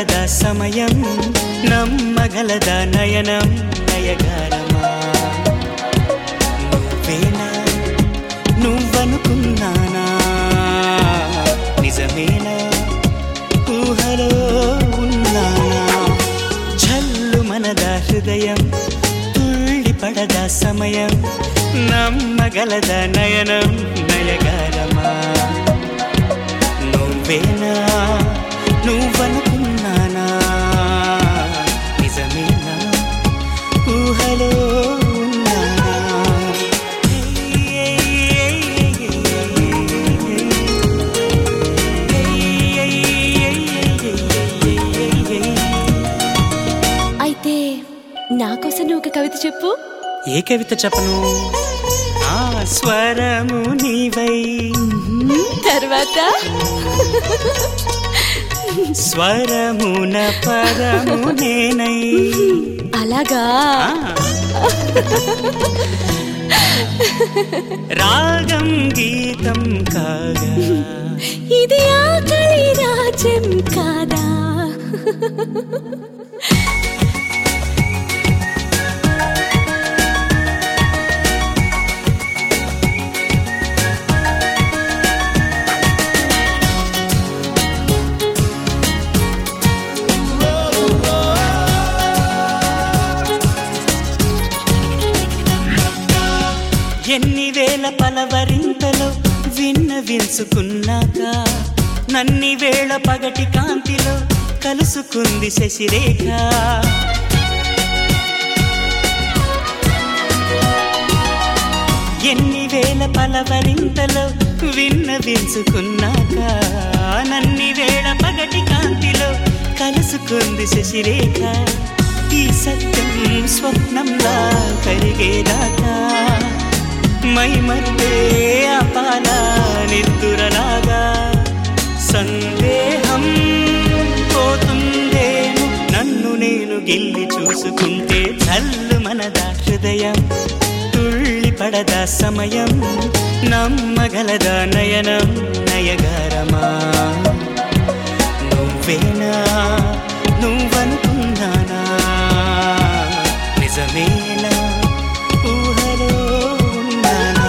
పడద సమయం నమ్మగలద నయనం నయగారమా నువ్వేనా నువ్వనుకున్నానా నిజమేనా ఊహలో ఉన్నానా ఝల్లు మనద హృదయం తుళ్ళి పడద సమయం నమ్మగలద నయనం నయగారమా నువ్వేనా నువ్వనుకున్నానా నిజమేనా ఊహలో ఉన్నానా అయితే నా కోసం నువ్వు ఒక కవిత చెప్పు ఏ కవిత చెప్పను ఆ స్వరము నీవై తర్వాత స్వరమున పదము నేనై అలాగా ఆ. రాగం గీతం కాగా ఇది ఆకలి రాజ్యం కాదా ఎన్ని వేల పలవరింతలో విన్న విన్సుకున్నాక నన్ని వేళ పగటి కాంతిలో కలుసుకుంది శశిరేఖ ఎన్ని వేల పలవరింతలో విన్న విన్సుకున్నాక నన్ని వేళ పగటి కాంతిలో కలుసుకుంది శశిరేఖ ఈ సత్యం స్వప్నంలా కరిగేదాకా మై మరుపే అపాల నిద్దురలాగా సందేహం పోతుందేమో నన్ను నేను గిల్లి చూసుకుంటే చల్లు మనద హృదయం తుళ్ళి పడద సమయం నమ్మగలద నయనం నయగారమా నువ్వేనా నువ్వనుకున్నానా నిజమేనా ఊహలో ఉన్నానా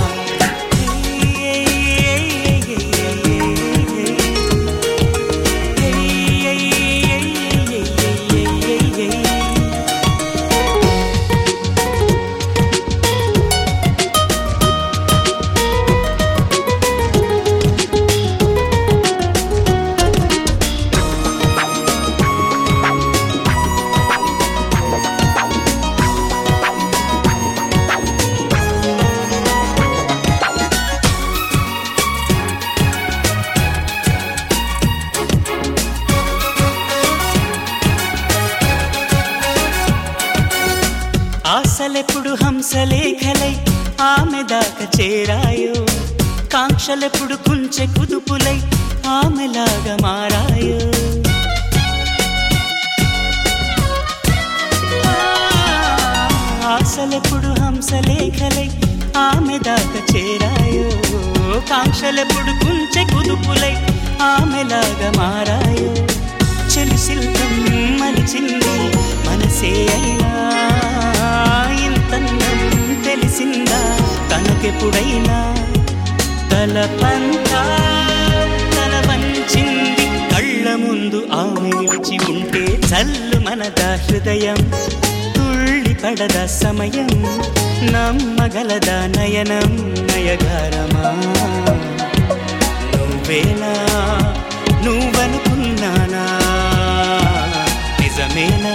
ఆశలెప్పుడు హంసలేఖలై ఆమె దాకా చేరాయో కాంక్షలెప్పుడు కుంచె కుదుపులై ఆమెలాగా మారాయో ఆశలెప్పుడు హంసలేఖలై ఆమె దాకా చేరాయో కాంక్షలెప్పుడు కుంచె కుదుపులై ఆమెలాగా మారాయో చెలి శిల్పం మలిచింది మనసే అయినా ఇంతన్నం తెలిసిందా తనకెప్పుడైనా తల పంతా తల వంచింది కళ్ళ ముందు ఆమె నిలిచి ఉంటే చల్లు మనద హృదయం తుళ్ళి పడద సమయం నమ్మగలద నయనం నయగారమా నువ్వేనా నువ్వనుకున్నానా నిజమేనా